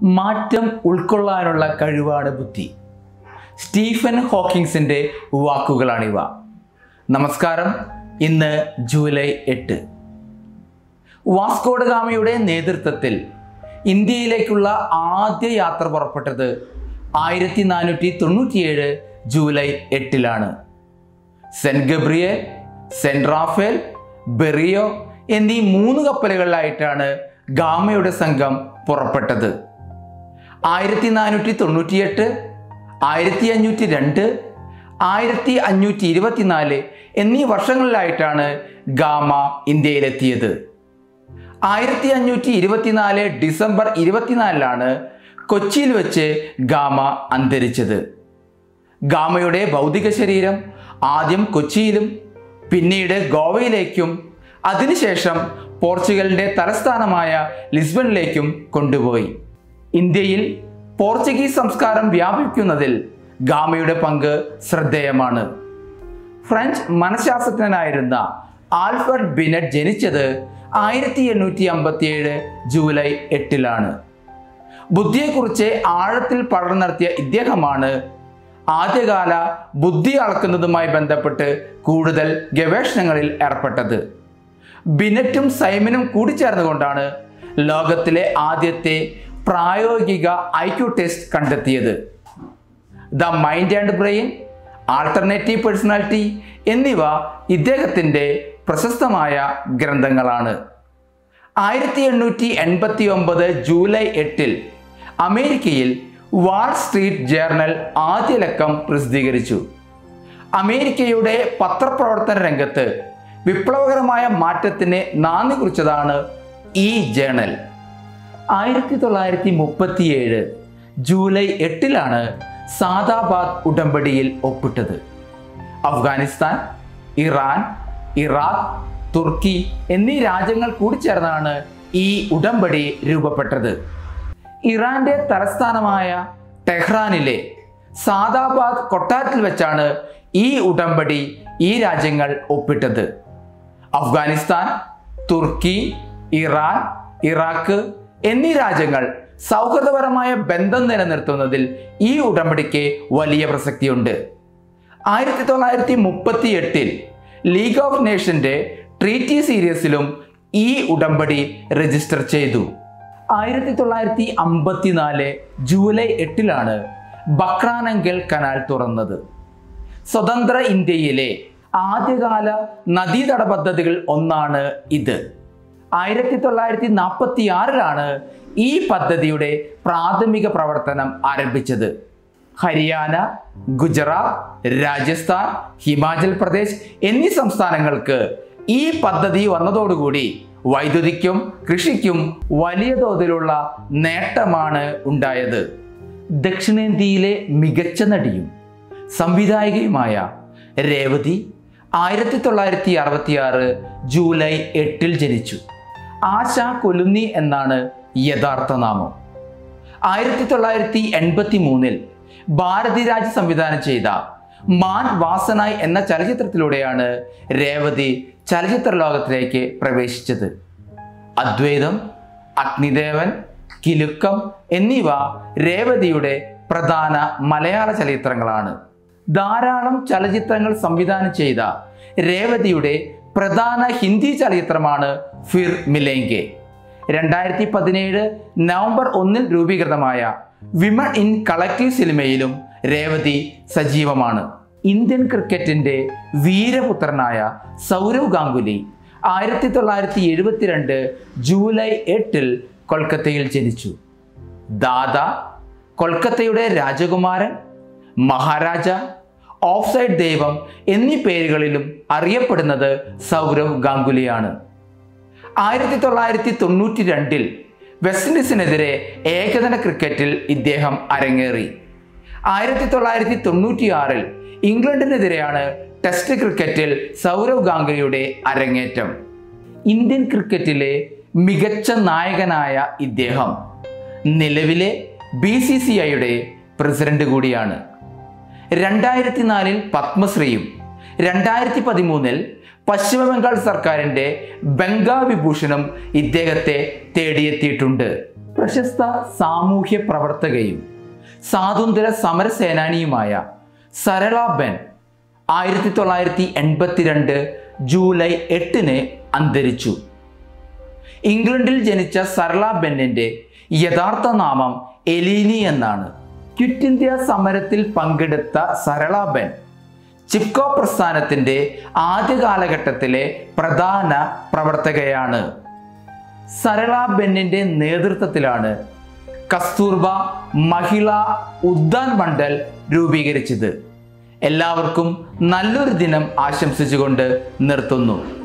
മാറ്റം ഉൾക്കൊള്ളാനുള്ള കഴിവാണ് ബുദ്ധി സ്റ്റീഫൻ ഹോക്കിങ്സിൻ്റെ വാക്കുകളാണിവ നമസ്കാരം ഇന്ന് ജൂലൈ എട്ട് വാസ്കോഡ് ഗാമയുടെ നേതൃത്വത്തിൽ ഇന്ത്യയിലേക്കുള്ള ആദ്യ യാത്ര പുറപ്പെട്ടത് ആയിരത്തി നാനൂറ്റി തൊണ്ണൂറ്റിയേഴ് ജൂലൈ എട്ടിലാണ് saint Gabriel saint Raphael Berrio എന്നീ മൂന്ന് കപ്പലുകളിലായിട്ടാണ് ഗാമയുടെ സംഘം പുറപ്പെട്ടത് ആയിരത്തി നാനൂറ്റി തൊണ്ണൂറ്റിയെട്ട് ആയിരത്തി അഞ്ഞൂറ്റി രണ്ട് ആയിരത്തി അഞ്ഞൂറ്റി ഇരുപത്തിനാല് എന്നീ വർഷങ്ങളിലായിട്ടാണ് ഗാമ ഇന്ത്യയിലെത്തിയത് ആയിരത്തി അഞ്ഞൂറ്റി ഇരുപത്തിനാല് ഡിസംബർ ഇരുപത്തിനാലിലാണ് കൊച്ചിയിൽ വെച്ച് ഗാമ അന്തരിച്ചത് ഗാമയുടെ ഭൗതിക ശരീരം ആദ്യം കൊച്ചിയിലും പിന്നീട് ഗോവയിലേക്കും അതിനുശേഷം പോർച്ചുഗലിന്റെ തലസ്ഥാനമായ ലിസ്ബണിലേക്കും കൊണ്ടുപോയി ഇന്ത്യയിൽ പോർച്ചുഗീസ് സംസ്കാരം വ്യാപിക്കുന്നതിൽ ഗാമയുടെ പങ്ക് ശ്രദ്ധേയമാണ് ഫ്രഞ്ച് മനഃശാസ്ത്രജ്ഞനായിരുന്ന ആൽഫർഡ് ബിനറ്റ് ജനിച്ചത് ആയിരത്തി എണ്ണൂറ്റി അമ്പത്തിയേഴ് ജൂലൈ എട്ടിലാണ് ബുദ്ധിയെക്കുറിച്ച് ആഴത്തിൽ പഠനം നടത്തിയ ഇദ്ദേഹമാണ് ആദ്യകാല ബുദ്ധി അളക്കുന്നതുമായി ബന്ധപ്പെട്ട് കൂടുതൽ ഗവേഷണങ്ങളിൽ ഏർപ്പെട്ടത് ബിനറ്റും സൈമനും കൂടിച്ചേർന്നുകൊണ്ടാണ് ലോകത്തിലെ ആദ്യത്തെ പ്രായോഗിക ഐക്യു ടെസ്റ്റ് കണ്ടെത്തിയത് the mind and brain alternative personality എന്നിവ ഇദ്ദേഹത്തിൻ്റെ പ്രശസ്തമായ ഗ്രന്ഥങ്ങളാണ് ആയിരത്തി എണ്ണൂറ്റി എൺപത്തി ഒമ്പത് ജൂലൈ എട്ടിൽ അമേരിക്കയിൽ വാൾ സ്ട്രീറ്റ് ജേർണൽ ആദ്യ ലക്കം പ്രസിദ്ധീകരിച്ചു അമേരിക്കയുടെ പത്രപ്രവർത്തന രംഗത്ത് വിപ്ലവകരമായ മാറ്റത്തിന് നാന്ദി കുറിച്ചതാണ് ഈ ജേണൽ ആയിരത്തി തൊള്ളായിരത്തി മുപ്പത്തിയേഴ് ജൂലൈ എട്ടിലാണ് സാദാബാദ് ഉടമ്പടിയിൽ ഒപ്പിട്ടത് അഫ്ഗാനിസ്ഥാൻ ഇറാൻ ഇറാഖ് തുർക്കി എന്നീ രാജ്യങ്ങൾ കൂടിച്ചേർന്നാണ് ഈ ഉടമ്പടി രൂപപ്പെട്ടത് ഇറാന്റെ തലസ്ഥാനമായ ടെഹ്റാനിലെ സാദാബാദ് കൊട്ടാരത്തിൽ വെച്ചാണ് ഈ ഉടമ്പടി ഈ രാജ്യങ്ങൾ ഒപ്പിട്ടത് അഫ്ഗാനിസ്ഥാൻ തുർക്കി ഇറാൻ ഇറാഖ് എന്നീ രാജ്യങ്ങൾ സൗഹൃദപരമായ ബന്ധം നിലനിർത്തുന്നതിൽ ഈ ഉടമ്പടിക്ക് വലിയ പ്രസക്തിയുണ്ട് ആയിരത്തി തൊള്ളായിരത്തി മുപ്പത്തി എട്ടിൽ ലീഗ് ഓഫ് നേഷന്റെ ട്രീറ്റി സീരീസിലും ഈ ഉടമ്പടി രജിസ്റ്റർ ചെയ്തു ആയിരത്തി തൊള്ളായിരത്തി അമ്പത്തിനാല് ജൂലൈ എട്ടിലാണ് ബക്രാനങ്കൽ കനാൽ തുറന്നത് സ്വതന്ത്ര ഇന്ത്യയിലെ ആദ്യകാല നദീതട പദ്ധതികൾ ഒന്നാണ് ഇത് ആയിരത്തി തൊള്ളായിരത്തി നാൽപ്പത്തി ആറിലാണ് ഈ പദ്ധതിയുടെ പ്രാഥമിക പ്രവർത്തനം ആരംഭിച്ചത് ഹരിയാന ഗുജറാത്ത് രാജസ്ഥാൻ ഹിമാചൽ പ്രദേശ് എന്നീ സംസ്ഥാനങ്ങൾക്ക് ഈ പദ്ധതി വന്നതോടുകൂടി വൈദ്യുതിക്കും കൃഷിക്കും വലിയ തോതിലുള്ള നേട്ടമാണ് ഉണ്ടായത് ദക്ഷിണേന്ത്യയിലെ മികച്ച നടിയും സംവിധായികയുമായ രേവതി ആയിരത്തി തൊള്ളായിരത്തി അറുപത്തിയാറ് ജൂലൈ എട്ടിൽ ജനിച്ചു ആശ കൊലുന്നി എന്നാണ് യഥാർത്ഥ നാമം ആയിരത്തി തൊള്ളായിരത്തി എൺപത്തി മൂന്നിൽ ഭാരതിരാജ് സംവിധാനം ചെയ്ത മാൻ വാസനായ് എന്ന ചലച്ചിത്രത്തിലൂടെയാണ് രേവതി ചലച്ചിത്ര ലോകത്തിലേക്ക് പ്രവേശിച്ചത് അദ്വൈതം അഗ്നിദേവൻ കിലുക്കം എന്നിവ രേവതിയുടെ പ്രധാന മലയാള ചലച്ചിത്രങ്ങളാണ് ധാരാളം ചലച്ചിത്രങ്ങൾ സംവിധാനം ചെയ്ത രേവതിയുടെ പ്രധാന ഹിന്ദി ചലച്ചിത്രമാണ് ഫിർ മിലേങ്കെ രണ്ടായിരത്തി പതിനേഴ് നവംബർ ഒന്നിൽ രൂപീകൃതമായ വിമൺ ഇൻ കളക്റ്റീവ് സിനിമയിലും രേവതി സജീവമാണ് ഇന്ത്യൻ ക്രിക്കറ്റിന്റെ വീരപുത്രനായ സൗരവ് ഗാംഗുലി ആയിരത്തി തൊള്ളായിരത്തി എഴുപത്തിരണ്ട് ജൂലൈ എട്ടിൽ കൊൽക്കത്തയിൽ ജനിച്ചു ദാദ കൊൽക്കത്തയുടെ രാജകുമാരൻ മഹാരാജ ഓഫ് സൈഡ് ദൈവം എന്നീ പേരുകളിലും അറിയപ്പെടുന്നത് സൗരവ് ഗാംഗുലിയാണ് ആയിരത്തി തൊള്ളായിരത്തി തൊണ്ണൂറ്റി രണ്ടിൽ വെസ്റ്റ് ഇൻഡീസിനെതിരെ ഏകദിന ക്രിക്കറ്റിൽ ഇദ്ദേഹം അരങ്ങേറി ആയിരത്തി തൊള്ളായിരത്തി തൊണ്ണൂറ്റിയാറിൽ ഇംഗ്ലണ്ടിനെതിരെയാണ് ടെസ്റ്റ് ക്രിക്കറ്റിൽ സൗരവ് ഗാംഗുലിയുടെ അരങ്ങേറ്റം ഇന്ത്യൻ ക്രിക്കറ്റിലെ മികച്ച നായകനായ ഇദ്ദേഹം നിലവിലെ ബി സി സി ഐയുടെ പ്രസിഡന്റ് കൂടിയാണ് രണ്ടായിരത്തി നാലിൽ പത്മശ്രീയും രണ്ടായിരത്തി പതിമൂന്നിൽ പശ്ചിമ ബംഗാൾ സർക്കാരിൻ്റെ ബംഗാ വിഭൂഷണം ഇദ്ദേഹത്തെ തേടിയെത്തിയിട്ടുണ്ട് പ്രശസ്ത സാമൂഹ്യ പ്രവർത്തകയും സ്വാതന്ത്ര്യ സമര സേനാനിയുമായ സരള ബെൻ ആയിരത്തി തൊള്ളായിരത്തി എൺപത്തിരണ്ട് ജൂലൈ എട്ടിന് അന്തരിച്ചു ഇംഗ്ലണ്ടിൽ ജനിച്ച സരള ബെന്നിന്റെ യഥാർത്ഥ നാമം എലീനി എന്നാണ് ക്വിറ്റ് ഇന്ത്യ സമരത്തിൽ പങ്കെടുത്ത സരള ബെൻ ചിപ്കോ പ്രസ്ഥാനത്തിന്റെ ആദ്യ കാലഘട്ടത്തിലെ പ്രധാന പ്രവർത്തകയാണ് സരള ബെന്നിന്റെ നേതൃത്വത്തിലാണ് കസ്തൂർബ മഹിളാ ഉദ്യാൻ മണ്ഡൽ രൂപീകരിച്ചത് എല്ലാവർക്കും നല്ലൊരു ദിനം ആശംസിച്ചുകൊണ്ട് നിർത്തുന്നു